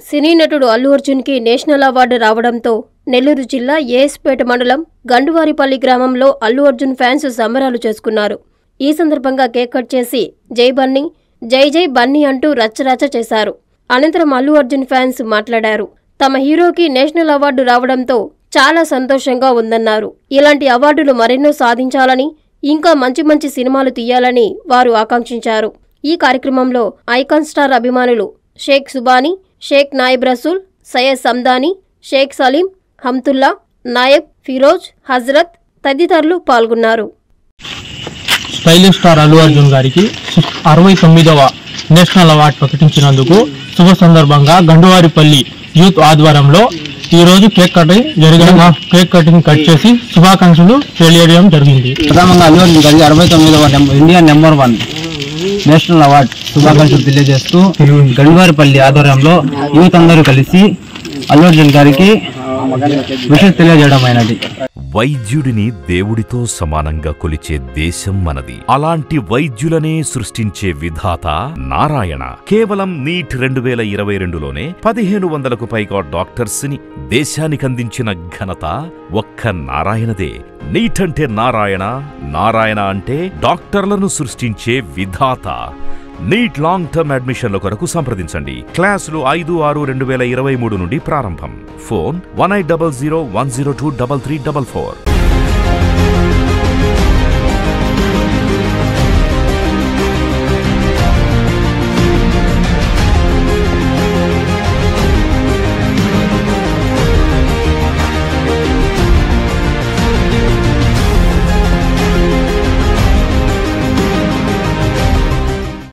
సినీ నటుడు అల్లు అర్జున్కి national award రావడంతో నెల్లూరు జిల్లా ఏఎస్పేట మండలం గండువారిపల్లి గ్రామంలో అల్లు అర్జున్ ఫ్యాన్స్ సంబరాలు చేసుకున్నారు ఈ సందర్భంగా కేక్ కట్ చేసి జై బన్నీ జై జై బన్నీ అంటూ రచ్చరచ్చ చేశారు అనంతరం అల్లు అర్జున్ ఫ్యాన్స్ మాట్లాడారు తమ హీరోకి నేషనల్ అవార్డు రావడంతో చాలా సంతోషంగా ఉందన్నారు ఇలాంటి అవార్డులు మరెన్నో సాధించాలని ఇంకా మంచి మంచి సినిమాలు తీయాలని వారు ఆకాంక్షించారు ఈ కార్యక్రమంలో ఐకాన్ స్టార్ అభిమానులు షేక్ సుబానీ షేక్ నాయిబ్ రసూల్ సయ్యద్ సందానీ షేక్ సలీం హమ్తుల్లా నాయబ్ ఫిరోజ్ హజరత్ తదితరులు పాల్గొన్నారు స్టైలిష్ స్టార్ అల్లు అర్జున్ గారికి అరవై తొమ్మిదవ నేషనల్ అవార్డు ప్రకటించినందుకు శుభ సందర్భంగా గండువారిపల్లి యూత్ ఆధ్వర్యంలో ఈ రోజు కేక్ కటింగ్ జరిగిన కేక్ కటింగ్ కట్ చేసి శుభాకాంక్షలు తెలియజేయడం జరిగింది ప్రథమంగా అల్లు అర్జున్ గారికి అరవై తొమ్మిదవ నెం- India number one national award శుభాకాంక్షలు తెలియజేస్తూ గండివారిపల్లి ఆధ్వర్యంలో యూత్ అందరూ కలిసి అల్లు అర్జున్ గారికి విషయం తెలియజేయడం అయినది వైద్యుడిని దేవుడితో సమానంగా కొలిచే దేశం మనది అలాంటి వైద్యులనే సృష్టించే విధాత నారాయణ కేవలం నీట్ రెండు వేల ఇరవై రెండులోనే పదిహేను వందలకు పైగా డాక్టర్స్ ని దేశానికందించిన ఘనత ఒక్క నారాయణదే నీట్ అంటే నారాయణ నారాయణ అంటే డాక్టర్లను సృష్టించే విధాత నీట్ లాంగ్ టర్మ్ అడ్మిషన్ల కొరకు సంప్రదించండి క్లాసులు ఐదు ఆరు రెండు వేల ఇరవై మూడు నుండి ప్రారంభం phone one eight double zero one zero two double three double four